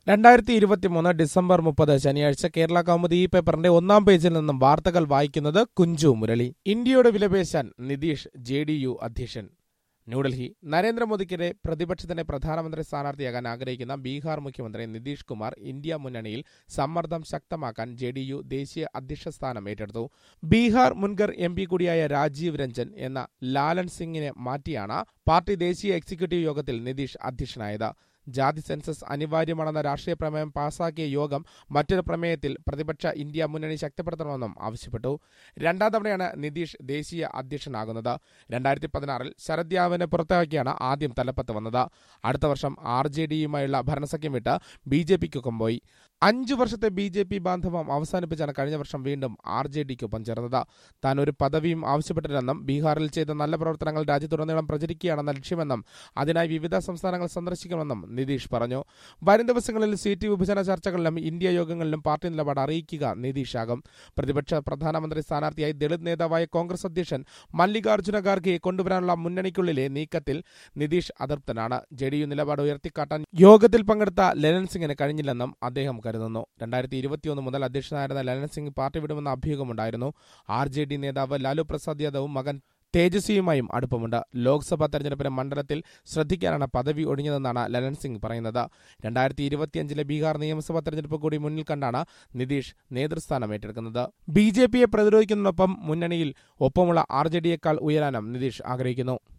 രണ്ടായിരത്തി ഇരുപത്തിമൂന്ന് ഡിസംബർ മുപ്പത് ശനിയാഴ്ച കേരള കൗമുദി ഈ പേപ്പറിന്റെ ഒന്നാം പേജിൽ നിന്നും വാർത്തകൾ വായിക്കുന്നത് കുഞ്ചു മുരളി ഇന്ത്യയുടെ വിലപേശാൻ നിതീഷ് ജെ ഡി യു അധ്യക്ഷൻ ന്യൂഡൽഹി നരേന്ദ്രമോദിക്കെതിരെ പ്രതിപക്ഷത്തിന്റെ പ്രധാനമന്ത്രി സ്ഥാനാർത്ഥിയാകാൻ ആഗ്രഹിക്കുന്ന ബീഹാർ മുഖ്യമന്ത്രി നിതീഷ് കുമാർ ഇന്ത്യ മുന്നണിയിൽ സമ്മർദ്ദം ശക്തമാക്കാൻ ജെ ഡി യു ദേശീയ അധ്യക്ഷ സ്ഥാനം ഏറ്റെടുത്തു ബീഹാർ മുൻഗർ എം പി കൂടിയായ രാജീവ് രഞ്ജൻ എന്ന ലാലൻ സിംഗിനെ മാറ്റിയാണ് പാർട്ടി ദേശീയ എക്സിക്യൂട്ടീവ് യോഗത്തിൽ നിതീഷ് അധ്യക്ഷനായത് ജാതി സെൻസസ് അനിവാര്യമാണെന്ന രാഷ്ട്രീയ പ്രമേയം പാസാക്കിയ യോഗം മറ്റൊരു പ്രമേയത്തിൽ പ്രതിപക്ഷ ഇന്ത്യ മുന്നണി ശക്തിപ്പെടുത്തണമെന്നും ആവശ്യപ്പെട്ടു രണ്ടാം തവണയാണ് നിതീഷ് ദേശീയ അധ്യക്ഷനാകുന്നത് രണ്ടായിരത്തി പതിനാറിൽ ശരദ് യാദവിനെ പുറത്താക്കിയാണ് ആദ്യം തലപ്പത്ത് വന്നത് അടുത്ത വർഷം ആർ ജെ ഡിയുമായുള്ള ഭരണസഖ്യം വിട്ട് ബി ജെ പിക്കൊപ്പം പോയി അഞ്ചു വർഷത്തെ ബി ജെ പി ബാന്ധവം അവസാനിപ്പിച്ചാണ് കഴിഞ്ഞ വർഷം വീണ്ടും ആർ ജെ ഡിക്കൊപ്പം ചേർന്നത് താൻ ഒരു പദവിയും ആവശ്യപ്പെട്ടില്ലെന്നും ബീഹാറിൽ ചെയ്ത നല്ല പ്രവർത്തനങ്ങൾ രാജ്യത്തുടനീളം പ്രചരിക്കുകയാണെന്ന ലക്ഷ്യമെന്നും അതിനായി വിവിധ സംസ്ഥാനങ്ങൾ സന്ദർശിക്കണമെന്നും നിതീഷ് പറഞ്ഞു വരും ദിവസങ്ങളിൽ സീറ്റ് വിഭജന ചർച്ചകളിലും ഇന്ത്യ യോഗങ്ങളിലും പാർട്ടി നിലപാട് അറിയിക്കുക നിതീഷാകും പ്രതിപക്ഷ പ്രധാനമന്ത്രി സ്ഥാനാർത്ഥിയായി ദളിത് നേതാവായ കോൺഗ്രസ് അധ്യക്ഷൻ മല്ലികാർജ്ജുന ഖാർഗെയെ കൊണ്ടുവരാനുള്ള മുന്നണിക്കുള്ളിലെ നീക്കത്തിൽ നിതീഷ് അതൃപ്തനാണ് ജെ ഡി യു നിലപാട് ഉയർത്തിക്കാട്ടാൻ യോഗത്തിൽ പങ്കെടുത്ത ലലൻ സിംഗിന് കഴിഞ്ഞില്ലെന്നും അദ്ദേഹം കരുതുന്നു രണ്ടായിരത്തി ഇരുപത്തിയൊന്ന് മുതൽ അധ്യക്ഷനായിരുന്ന ലലൻ സിംഗ് പാർട്ടി വിടുമെന്ന അഭ്യൂഹമുണ്ടായിരുന്നു ആർ ജെ ഡി നേതാവ് ലാലു പ്രസാദ് യാദവും മകൻ തേജസ്വിയുമായും അടുപ്പമുണ്ട് ലോക്സഭാ തെരഞ്ഞെടുപ്പിന് മണ്ഡലത്തിൽ ശ്രദ്ധിക്കാനാണ് പദവി ഒഴിഞ്ഞതെന്നാണ് ലലൻ സിംഗ് പറയുന്നത് രണ്ടായിരത്തി ഇരുപത്തിയഞ്ചിലെ ബീഹാർ നിയമസഭാ തെരഞ്ഞെടുപ്പ് കൂടി മുന്നിൽ കണ്ടാണ് നിതീഷ് നേതൃസ്ഥാനം ഏറ്റെടുക്കുന്നത് ബി ജെ പിയെ പ്രതിരോധിക്കുന്നതിനൊപ്പം മുന്നണിയിൽ ഒപ്പമുള്ള ആർ ജെ ഡിയേക്കാൾ ഉയരാനും നിതീഷ് ആഗ്രഹിക്കുന്നു